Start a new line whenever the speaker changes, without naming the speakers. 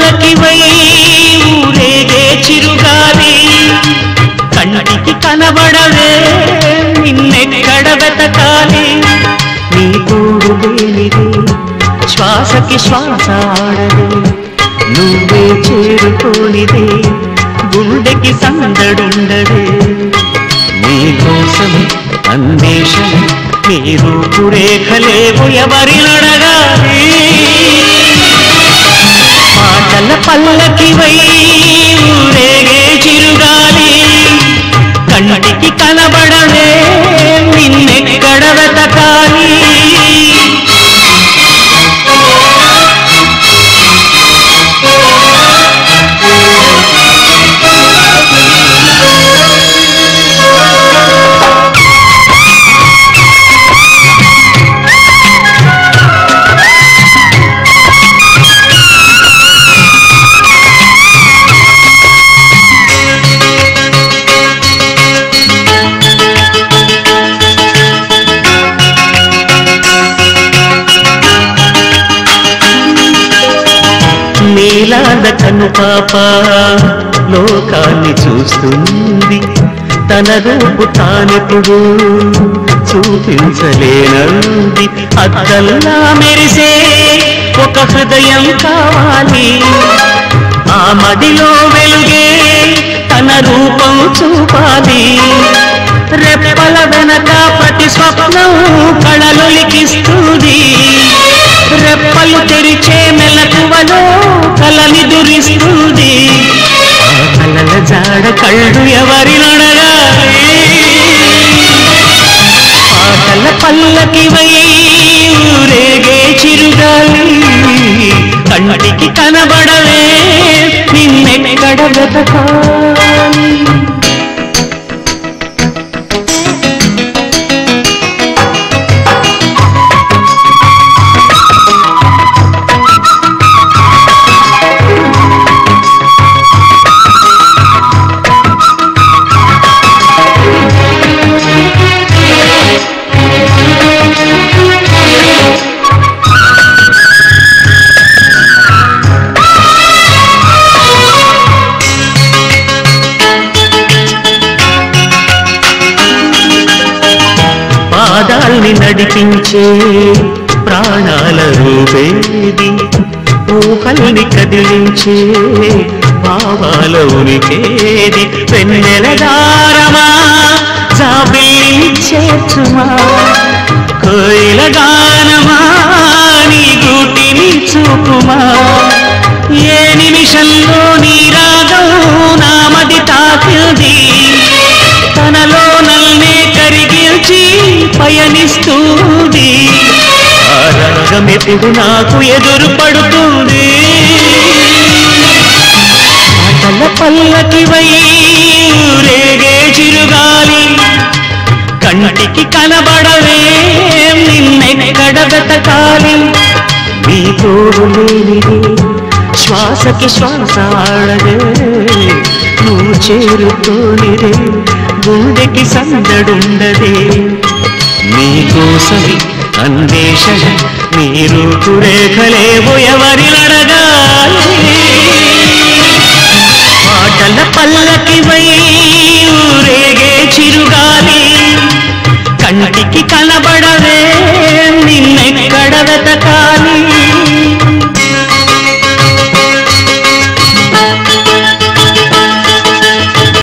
పల్లకివై ఊరేగే చిరుగాలి కంటికి కనబడవే నిన్నెక్కడ వెతకాలి నీ తోడు లేనిది శ్వాసకి శ్వాస ఆడదే నువ్వే చేరుకోనిదే గుండెకి సందడుండదే నీ కోసం అన్వేషణ నీ రూపురేఖలేవు ఎవరినడగాలి మాటల పల్లకివై ఊరేగే చిరుగాలి కంటికి కనబడవే నిన్నెక్కడ వెతకాలి నీలాద కను పాప లోకాన్ని చూస్తుంది తన రూపు తానెప్పుడు చూపించలేనంది అద్దల్లా మెరిసే ఒక హృదయం కావాలి ఆ మదిలో వెలుగే తన రూపం చూపాలి రెప్పల వెనక ప్రతి స్వప్నం కళలొలికిస్తుంది రెప్పలు తెరిచే మెలకువలో కలని దురిస్తుంది ఆ కలల జాడ కళ్ళు ఎవరి నడగాలి పాటల పల్లకివై ఊరేగే చిరుగాలి కంటికి కనబడవే నిన్నెక్కడ వెతకాలి పాదాల్ని నడిపించే ప్రాణాల రూపేది ఊహల్ని కదిలించే భావాల ఉనికేది వెన్నెల దారమా జాబిలించేచుమా కోయిల గానమా నీ గూటిని చూపుమా ఏ నిమిషంలో నీ రాగం నామది తాకింది తనలో నల్నే కరిగిల్చి పయనిస్తుంది ఆ రంగమెప్పుడు నాకు ఎదురు పడుతుంది పాటల పల్లకివై ఊరేగే చిరుగాలి కంటికి కనబడవే నిన్నెక్కడ వెతకాలి నీ తోడు లేనిది శ్వాసకి శ్వాస ఆడదే నువ్వు చేరుకోనిదే గుండెకి సందడుండదే నీ కోసమి అన్వేషణ నీ రూపురేఖలేవు ఎవరి అడగాలి